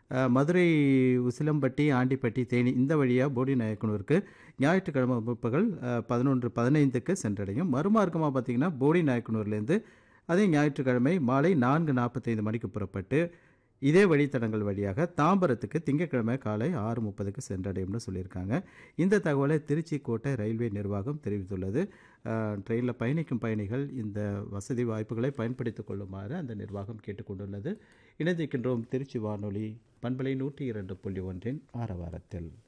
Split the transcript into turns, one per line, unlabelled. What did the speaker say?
அஹ், மதுரை உசிலம்பட்டி ஆண்டிப்பட்டி தேனி இந்த வழியாக போடி நாயக்கனூருக்கு ஞாயிற்றுக்கிழமை முற்பகல் பதினொன்று பதினைந்துக்கு சென்றடையும் மறுமார்க்கமாக பார்த்தீங்கன்னா போடி நாயக்கனூர்லேருந்து அதே ஞாயிற்றுக்கிழமை மாலை நான்கு நாற்பத்தைந்து மணிக்கு புறப்பட்டு இதே வழித்தடங்கள் வழியாக தாம்பரத்துக்கு திங்கட்கிழமை காலை ஆறு முப்பதுக்கு சென்றடையும்னு சொல்லியிருக்காங்க இந்த தகவலை திருச்சி கோட்டை ரயில்வே நிர்வாகம் தெரிவித்துள்ளது ட்ரெயினில் பயணிக்கும் பயணிகள் இந்த வசதி வாய்ப்புகளை பயன்படுத்திக் கொள்ளுமாறு அந்த நிர்வாகம் கேட்டுக்கொண்டுள்ளது இணைந்திருக்கின்றோம் திருச்சி வானொலி பண்பலை நூற்றி இரண்டு புள்ளி ஒன்றின் ஆரவாரத்தில்